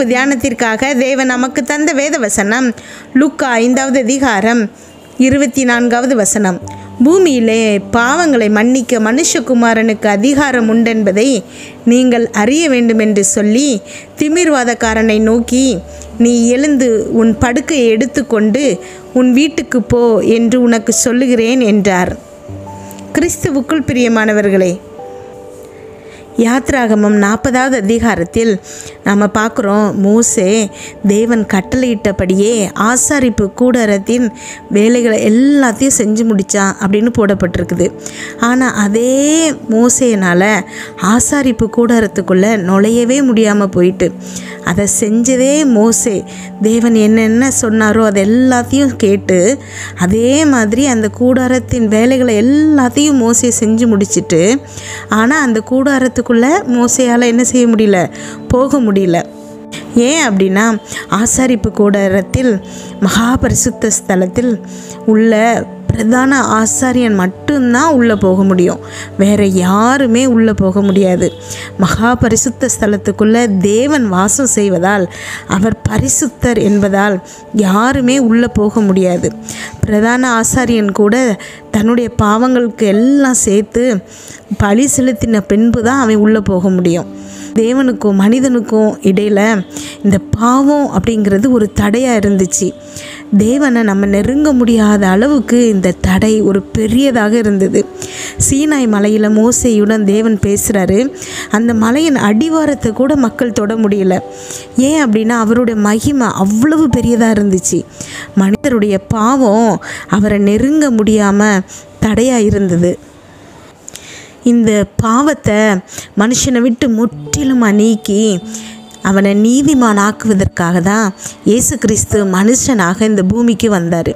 இரவு தியானத்திற்காக தேவன் நமக்கு தந்த வேத வசனம் லுக்கா ஐந்தாவது அதிகாரம் இருபத்தி நான்காவது வசனம் பூமியிலே பாவங்களை மன்னிக்க மனுஷகுமாரனுக்கு அதிகாரம் உண்டென்பதை நீங்கள் அறிய வேண்டுமென்று சொல்லி திமிர்வாதக்காரனை நோக்கி நீ எழுந்து உன் படுக்கையை எடுத்துக்கொண்டு உன் வீட்டுக்கு போ என்று உனக்கு சொல்லுகிறேன் என்றார் கிறிஸ்துவுக்குள் பிரியமானவர்களே யாத்ராகமம் நாற்பதாவது அதிகாரத்தில் நாம் பார்க்குறோம் மோசே தேவன் கட்டளையிட்டபடியே ஆசாரிப்பு கூடாரத்தின் வேலைகளை எல்லாத்தையும் செஞ்சு முடித்தான் அப்படின்னு போடப்பட்டிருக்குது ஆனால் அதே மோசேனால் ஆசாரிப்பு கூடாரத்துக்குள்ளே நுழையவே முடியாமல் போயிட்டு அதை செஞ்சதே மோசே தேவன் என்னென்ன சொன்னாரோ அது எல்லாத்தையும் கேட்டு அதே மாதிரி அந்த கூடாரத்தின் வேலைகளை எல்லாத்தையும் மோசே செஞ்சு முடிச்சிட்டு ஆனால் அந்த கூடாரத்துக்குள்ளே மோசையால் என்ன செய்ய முடியல போக முடியல ஏன் அப்படின்னா ஆசாரிப்பு கூடாரத்தில் மகாபரிசுத்த ஸ்தலத்தில் உள்ள பிரதான ஆசாரியன் மட்டும்தான் உள்ளே போக முடியும் வேற யாருமே உள்ளே போக முடியாது மகா பரிசுத்த ஸ்தலத்துக்குள்ளே தேவன் வாசம் செய்வதால் அவர் பரிசுத்தர் என்பதால் யாருமே உள்ளே போக முடியாது பிரதான ஆசாரியன் கூட தன்னுடைய பாவங்களுக்கு எல்லாம் சேர்த்து பழி செலுத்தின பின்பு தான் அவன் உள்ளே போக முடியும் தேவனுக்கும் மனிதனுக்கும் இடையில் இந்த பாவம் அப்படிங்கிறது ஒரு தடையாக இருந்துச்சு தேவனை நம்ம நெருங்க முடியாத அளவுக்கு இந்த தடை ஒரு பெரியதாக இருந்தது சீனாய் மலையில் மோசையுடன் தேவன் பேசுகிறாரு அந்த மலையின் அடிவாரத்தை கூட மக்கள் தொட முடியல ஏன் அப்படின்னா அவருடைய மகிமை அவ்வளவு பெரியதாக இருந்துச்சு மனிதருடைய பாவம் அவரை நெருங்க முடியாமல் தடையாக இருந்தது இந்த பாவத்தை மனுஷனை விட்டு முற்றிலும் நீக்கி அவனை நீதிமான் ஆக்குவதற்காக தான் இயேசு கிறிஸ்து மனுஷனாக இந்த பூமிக்கு வந்தார்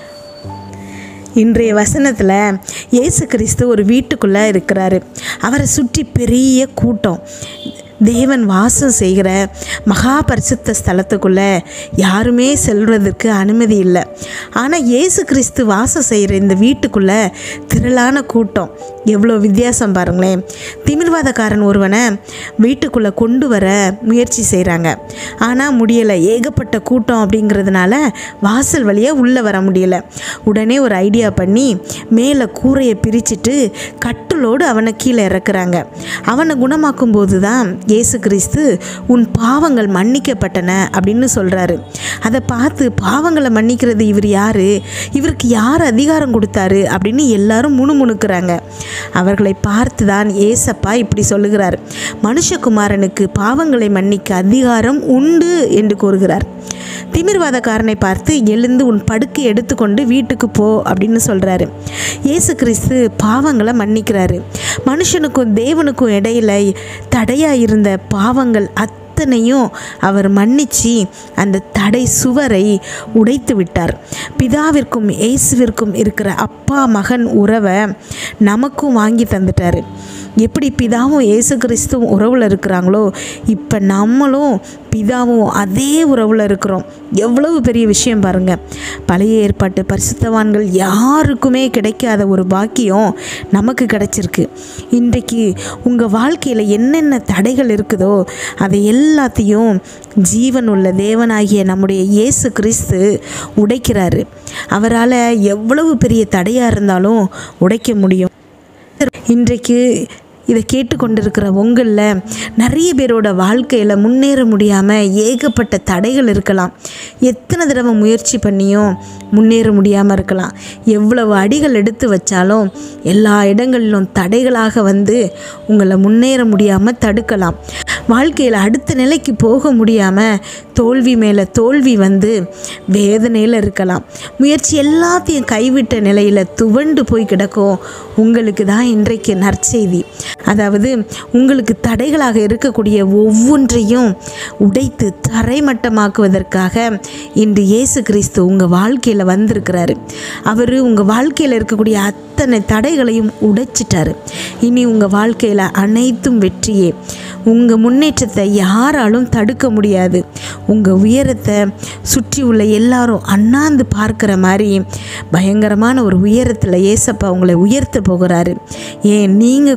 இன்றைய வசனத்தில் இயேசு கிறிஸ்து ஒரு வீட்டுக்குள்ளே இருக்கிறாரு அவரை சுற்றி பெரிய கூட்டம் தேவன் வாசம் செய்கிற மகா பரிசுத்த ஸ்தலத்துக்குள்ளே யாருமே செல்வதற்கு அனுமதி இல்லை ஆனால் இயேசு கிறிஸ்து வாசம் செய்கிற இந்த வீட்டுக்குள்ளே திரளான கூட்டம் எவ்வளோ வித்தியாசம் பாருங்களேன் திமிர்வாதக்காரன் ஒருவனை வீட்டுக்குள்ளே கொண்டு வர முயற்சி செய்கிறாங்க ஆனால் முடியலை ஏகப்பட்ட கூட்டம் அப்படிங்கிறதுனால வாசல் வழியாக உள்ளே வர முடியலை உடனே ஒரு ஐடியா பண்ணி மேலே கூரையை பிரிச்சுட்டு கட்டிலோடு அவனை கீழே இறக்குறாங்க அவனை குணமாக்கும் போது தான் இயேசு கிறிஸ்து உன் பாவங்கள் மன்னிக்கப்பட்டன அப்படின்னு சொல்கிறாரு அதை பார்த்து பாவங்களை மன்னிக்கிறது இவர் யார் இவருக்கு யார் அதிகாரம் கொடுத்தாரு அப்படின்னு எல்லாரும் முணுமுணுக்கிறாங்க அவர்களை பார்த்து தான் ஏசப்பா இப்படி சொல்லுகிறார் மனுஷகுமாரனுக்கு பாவங்களை மன்னிக்க அதிகாரம் உண்டு என்று கூறுகிறார் திமிர்வாதக்காரனை பார்த்து எழுந்து உன் படுக்கை எடுத்துக்கொண்டு வீட்டுக்கு போ அப்படின்னு சொல்கிறாரு இயேசு கிறிஸ்து பாவங்களை மன்னிக்கிறாரு மனுஷனுக்கும் தேவனுக்கும் இடையில தடையாக இருந்த பாவங்கள் அத்தனையும் அவர் மன்னிச்சு அந்த தடை சுவரை உடைத்து விட்டார் பிதாவிற்கும் இயேசுவிற்கும் இருக்கிற அப்பா மகன் உறவை நமக்கும் வாங்கி தந்துட்டாரு எப்படி பிதாவும் இயேசு கிறிஸ்துவும் உறவில் இருக்கிறாங்களோ இப்போ நம்மளும் பிதாவும் அதே உறவில் இருக்கிறோம் எவ்வளவு பெரிய விஷயம் பாருங்கள் பழைய ஏற்பாட்டு பரிசுத்தவான்கள் யாருக்குமே கிடைக்காத ஒரு பாக்கியம் நமக்கு கிடைச்சிருக்கு இன்றைக்கு உங்கள் வாழ்க்கையில் என்னென்ன தடைகள் இருக்குதோ அதை எல்லாத்தையும் ஜீவன் உள்ள தேவனாகிய நம்முடைய இயேசு கிறிஸ்து உடைக்கிறாரு அவரால் எவ்வளவு பெரிய தடையாக இருந்தாலும் உடைக்க முடியும் இன்றைக்கு இதை கேட்டுக்கொண்டிருக்கிற உங்களில் நிறைய பேரோட வாழ்க்கையில் முன்னேற முடியாமல் ஏகப்பட்ட தடைகள் இருக்கலாம் எத்தனை தடவை முயற்சி பண்ணியும் முன்னேற முடியாமல் இருக்கலாம் எவ்வளவு அடிகள் எடுத்து வச்சாலும் எல்லா இடங்களிலும் தடைகளாக வந்து உங்களை முன்னேற முடியாமல் தடுக்கலாம் வாழ்க்கையில் அடுத்த நிலைக்கு போக முடியாமல் தோல்வி மேலே தோல்வி வந்து வேதனையில் இருக்கலாம் முயற்சி எல்லாத்தையும் கைவிட்ட நிலையில் துவண்டு போய் கிடக்கும் உங்களுக்கு தான் இன்றைக்கு நற்செய்தி அதாவது உங்களுக்கு தடைகளாக இருக்கக்கூடிய ஒவ்வொன்றையும் உடைத்து தரைமட்டமாக்குவதற்காக இன்று இயேசு கிறிஸ்து உங்கள் வாழ்க்கையில் வந்திருக்கிறாரு அவர் உங்கள் வாழ்க்கையில் இருக்கக்கூடிய அத்தனை தடைகளையும் உடைச்சிட்டாரு இனி உங்கள் வாழ்க்கையில் அனைத்தும் வெற்றியே உங்கள் முன்னேற்றத்தை யாராலும் தடுக்க முடியாது உங்கள் உயரத்தை சுற்றி உள்ள எல்லாரும் அண்ணாந்து பார்க்குற மாதிரி பயங்கரமான ஒரு உயரத்தில் ஏசப்பா உங்களை உயர்த்த போகிறாரு ஏன் நீங்கள் கூட அதை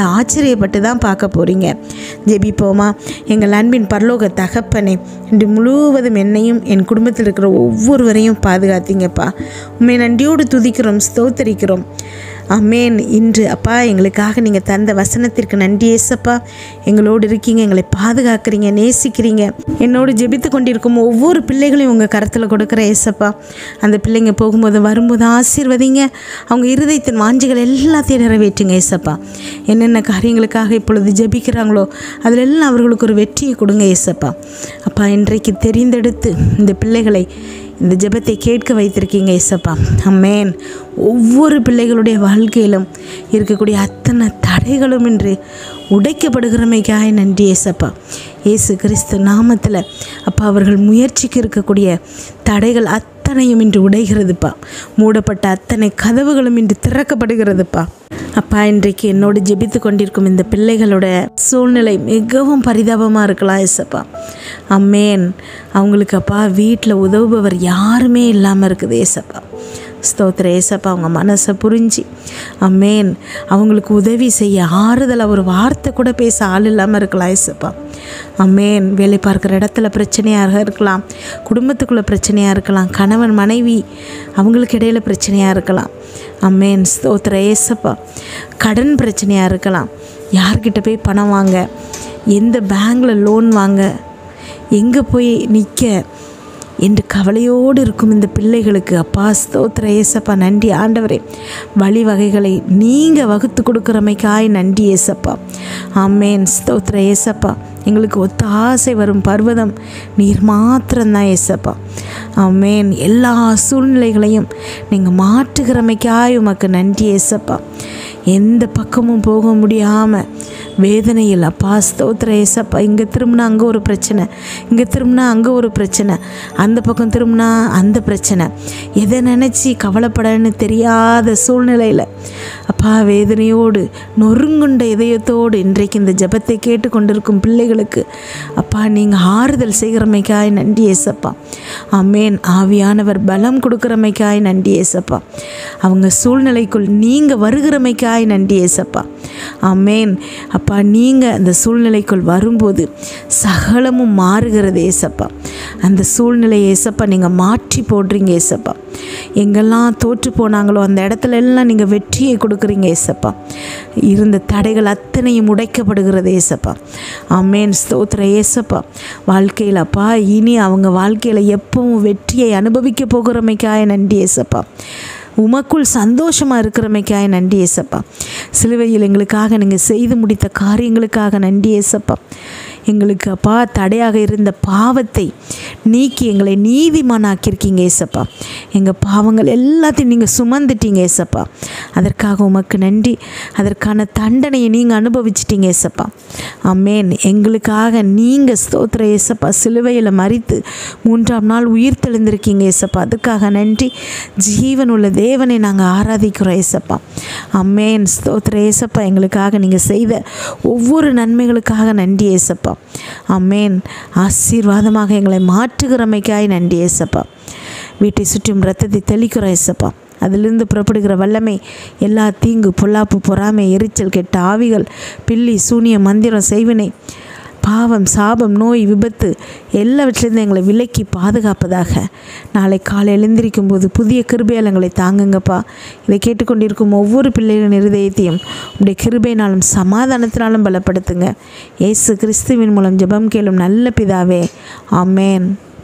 நீங்கள் ஆச்சரியப்பட்டு தான் பார்க்க போகிறீங்க ஜெபிப்போமா எங்கள் அன்பின் பரலோக தகப்பனே இன்று முழுவதும் என்னையும் என் குடும்பத்தில் இருக்கிற ஒவ்வொருவரையும் பாதுகாத்தீங்கப்பா உண்மை நன்றியோடு துதிக்கிறோம் ஸ்தோத்தரிக்கிறோம் அமேன் இன்று அப்பா எங்களுக்காக நீங்கள் தந்த வசனத்திற்கு நன்றி ஏசப்பா எங்களோடு இருக்கீங்க எங்களை பாதுகாக்கிறீங்க நேசிக்கிறீங்க என்னோடு ஜெபித்து கொண்டிருக்கும் ஒவ்வொரு பிள்ளைகளையும் உங்கள் கரத்தில் கொடுக்குற ஏசப்பா அந்த பிள்ளைங்க போகும்போது வரும்போது ஆசீர்வதிங்க அவங்க இருதயத்தின் வாஞ்சிகள் எல்லாத்தையும் நிறைவேற்றுங்க ஏசப்பா என்னென்ன காரியங்களுக்காக இப்பொழுது ஜெபிக்கிறாங்களோ அதில் எல்லாம் அவர்களுக்கு ஒரு வெற்றியை கொடுங்க ஏசப்பா அப்பா இன்றைக்கு தெரிந்தெடுத்து இந்த பிள்ளைகளை இந்த ஜெபத்தை கேட்க வைத்திருக்கீங்க ஏசப்பா அம்மேன் ஒவ்வொரு பிள்ளைகளுடைய வாழ்க்கையிலும் இருக்கக்கூடிய அத்தனை தடைகளும் இன்று உடைக்கப்படுகிறமைக்காய் நன்றி ஏசப்பா இயேசு கிறிஸ்து நாமத்தில் அப்பா அவர்கள் முயற்சிக்கு இருக்கக்கூடிய தடைகள் அத்தனையும் இன்று உடைகிறதுப்பா மூடப்பட்ட அத்தனை கதவுகளும் இன்று திறக்கப்படுகிறதுப்பா அப்பா இன்றைக்கு என்னோடு ஜெபித்து கொண்டிருக்கும் இந்த பிள்ளைகளோட சூழ்நிலை மிகவும் பரிதாபமாக இருக்கலாம் ஏசப்பா அம்மேன் அவங்களுக்கு அப்பா வீட்டில் உதவுபவர் யாருமே இல்லாமல் இருக்குது ஏசப்பா ஸ்தோத்திர ஏசப்பா அவங்க மனசை புரிஞ்சு அம்மேன் அவங்களுக்கு உதவி செய்ய ஆறுதல் ஒரு வார்த்தை கூட பேச ஆள் இல்லாமல் இருக்கலாம் ஏசப்பா அம்மேன் வேலை பார்க்குற இடத்துல பிரச்சனையாக இருக்கலாம் குடும்பத்துக்குள்ளே பிரச்சனையாக இருக்கலாம் கணவன் மனைவி அவங்களுக்கு இடையில பிரச்சனையாக இருக்கலாம் அம்மேன் ஸ்தோத்திர ஏசப்பா கடன் பிரச்சனையாக இருக்கலாம் யார்கிட்ட போய் பணம் வாங்க எந்த பேங்கில் லோன் வாங்க எங்கே போய் நிற்க என்று கவலையோடு இருக்கும் இந்த பிள்ளைகளுக்கு அப்பா ஸ்தோத்திர ஏசப்பா நன்றி ஆண்டவரே வழிவகைகளை நீங்கள் வகுத்து கொடுக்குறமைக்காய் நன்றி ஏசப்பா ஆமேன் ஸ்தோத்திர ஏசப்பா எங்களுக்கு ஒத்த ஆசை வரும் பர்வதம் நீர் மாத்திரம்தான் ஏசப்பா ஆமேன் எல்லா சூழ்நிலைகளையும் நீங்கள் மாற்றுகிறமைக்காய் உமக்கு நன்றி ஏசப்பா எந்த பக்கமும் போக முடியாமல் வேதனையில் அப்பா ஸ்தோத்திர ஏசப்பா இங்கே திரும்பினா அங்கே ஒரு பிரச்சனை இங்கே திரும்பினா அங்கே ஒரு பிரச்சனை அந்த பக்கம் திரும்பினா அந்த பிரச்சனை எதை நினச்சி கவலைப்படன்னு தெரியாத சூழ்நிலையில் அப்பா வேதனையோடு நொறுங்குண்ட இதயத்தோடு இன்றைக்கு இந்த ஜெபத்தை கேட்டுக்கொண்டிருக்கும் பிள்ளைகளுக்கு அப்பா நீங்கள் ஆறுதல் செய்கிறமைக்காய் நன்றி ஏசப்பா அமேன் ஆவியானவர் பலம் கொடுக்குறமைக்காய் நன்றி ஏசப்பா அவங்க சூழ்நிலைக்குள் நீங்கள் வருகிறமைக்காய் நன்றி ஏசப்பா அமேன் அப்பா நீங்கள் அந்த சூழ்நிலைக்குள் வரும்போது சகலமும் மாறுகிறது ஏசப்பா அந்த சூழ்நிலையை ஏசப்பா நீங்கள் மாற்றி போடுறீங்க ஏசப்பா எங்கெல்லாம் தோற்று போனாங்களோ அந்த இடத்துல எல்லாம் நீங்கள் வெற்றியை கொடுக்குறீங்க ஏசப்பா இருந்த தடைகள் அத்தனையும் உடைக்கப்படுகிறது ஏசப்பா அமேன் ஸ்தோத்திர ஏசப்பா வாழ்க்கையில் அப்பா இனி அவங்க வாழ்க்கையில் எப்பவும் வெற்றியை அனுபவிக்க போகிறமைக்காய நன்றி ஏசப்பா உமக்குள் சந்தோஷமாக இருக்கிறமைக்காய் நன்றி ஏசப்பா சிலுவையில் எங்களுக்காக நீங்கள் செய்து முடித்த காரியங்களுக்காக நன்றி ஏசப்பா எங்களுக்கு அப்பா தடையாக இருந்த பாவத்தை நீக்கி எங்களை நீதிமானாக்கியிருக்கீங்க ஏசப்பா எங்கள் பாவங்கள் எல்லாத்தையும் நீங்கள் சுமந்துட்டீங்க ஏசப்பா அதற்காக உமக்கு நன்றி அதற்கான தண்டனையை நீங்கள் அனுபவிச்சிட்டீங்க ஏசப்பா அம்மேன் எங்களுக்காக நீங்கள் ஸ்தோத்திர ஏசப்பா சிலுவையில் மறித்து மூன்றாம் நாள் உயிர் தெளிந்திருக்கீங்க ஏசப்பா அதுக்காக நன்றி ஜீவன் உள்ள தேவனை நாங்கள் ஆராதிக்கிறோம் ஏசப்பா அம்மேன் ஸ்தோத்திர ஏசப்பா எங்களுக்காக நீங்கள் செய்த ஒவ்வொரு நன்மைகளுக்காக நன்றி ஏசப்பா அம்மேன் ஆசீர்வாதமாக எங்களை மாற்றுகிறமைக்காய் நன்றி ஏசப்பா வீட்டை சுற்றும் ரத்தத்தை தெளிக்கிறோம் ஏசப்பா அதிலிருந்து புறப்படுகிற வல்லமை எல்லா தீங்கு பொல்லாப்பு பொறாமை எரிச்சல் கெட்ட ஆவிகள் பில்லி சூனிய மந்திரம் செய்வினை பாவம் சாபம் நோய் விபத்து எல்லாவற்றிலிருந்து எங்களை விலக்கி பாதுகாப்பதாக நாளை காலை எழுந்திருக்கும் போது புதிய கிருபையால் எங்களை தாங்குங்கப்பா இதை கேட்டுக்கொண்டிருக்கும் ஒவ்வொரு பிள்ளைகளின் இருதயத்தையும் உடைய கிருபையினாலும் சமாதானத்தினாலும் பலப்படுத்துங்க இயேசு கிறிஸ்துவின் மூலம் ஜெபம் கேளும் நல்ல பிதாவே ஆமேன்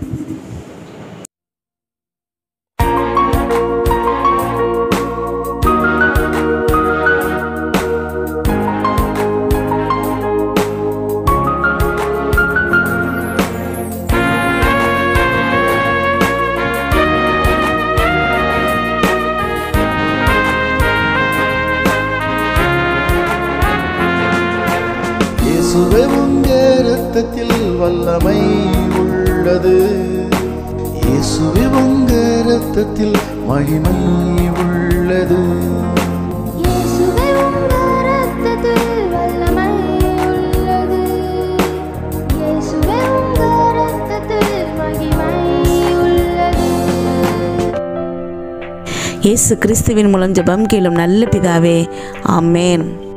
இயேசுவே உங்க ரத்தத்தில் வல்லமை உள்ளது இயேசுவே உங்க ரத்தத்தில் மகிமை உள்ளது இயேசுவே உங்க ரத்தத்தில் வல்லமை உள்ளது இயேசுவே உங்க ரத்தத்தில் மகிமை உள்ளது இயேசு கிறிஸ்துவின் மூலம் ஜெபம் கேளும் நல்ல பிதாவே ஆமேன்